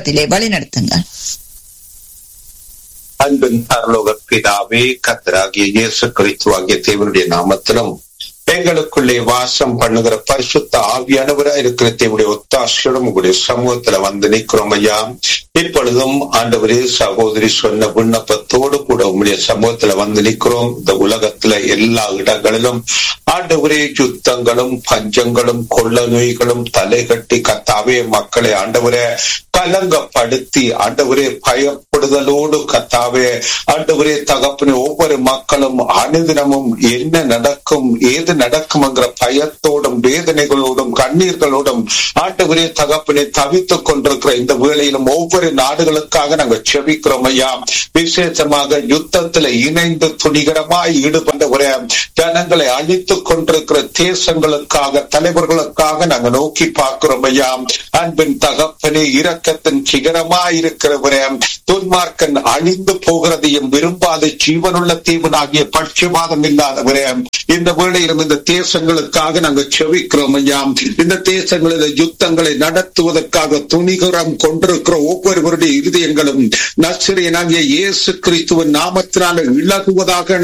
ஜெபத்திலே வழிநடத்துங்கள் அன்பின் பரலோக பிதாவே கத்தராகிய இயேசு கிறிஸ்து ஆகிய தேவனுடைய நாமத்திலும் எங்களுக்குள்ளே வாசம் பண்ணுகிற பரிசுத்த ஆவியானவரா இருக்கிற தேவனுடைய ஒத்தாசியோடும் உங்களுடைய சமூகத்துல வந்து நிற்கிறோம் ஐயா இப்பொழுதும் ஆண்டவரே சகோதரி சொன்ன விண்ணப்பத்தோடு கூட உங்களுடைய சமூகத்துல வந்து நிற்கிறோம் இந்த உலகத்துல எல்லா இடங்களிலும் ஆண்டவரே யுத்தங்களும் பஞ்சங்களும் கொள்ள நோய்களும் தலைகட்டி கத்தாவே மக்களை ஆண்டவரே கலங்கப்படுத்தி ஆண்டவரே பயப்படுதலோடு கத்தாவே ஆண்டவரே தகப்பனே ஒவ்வொரு மக்களும் அனுதினமும் என்ன நடக்கும் ஏது நடக்கும்ங்கிற பயத்தோடும் வேதனைகளோடும் கண்ணீர்களோடும் ஆண்டவரே தகப்பனே தவித்துக் கொண்டிருக்கிற இந்த வேளையிலும் ஒவ்வொரு நாடுகளுக்காக நாங்கள் செபிக்கிறோம் ஐயா விசேஷமாக யுத்தத்துல இணைந்து துணிகரமாய் ஈடுபட்டவரே ஜனங்களை அழித்துக் கொண்டிருக்கிற தேசங்களுக்காக தலைவர்களுக்காக நாங்கள் நோக்கி பார்க்கிறோம் ஐயா அன்பின் தகப்பனே இரக்கத்தின் சிகரமாய் இருக்கிறவரே துன்மார்க்கன் அழிந்து போகிறதையும் விரும்பாத ஜீவனுள்ள தீவனாகிய பட்சபாதம் இல்லாதவரே இந்த வேளையிலும் இந்த தேசங்களுக்காக நாங்கள் செவிக்கிறோம் ஐயா இந்த தேசங்களில் யுத்தங்களை நடத்துவதற்காக துணிகரம் கொண்டிருக்கிற ஒவ்வொருவருடைய இருதயங்களும் நசிரியனாகிய இயேசு கிறிஸ்துவின் நாமத்தினால இழகுவதாக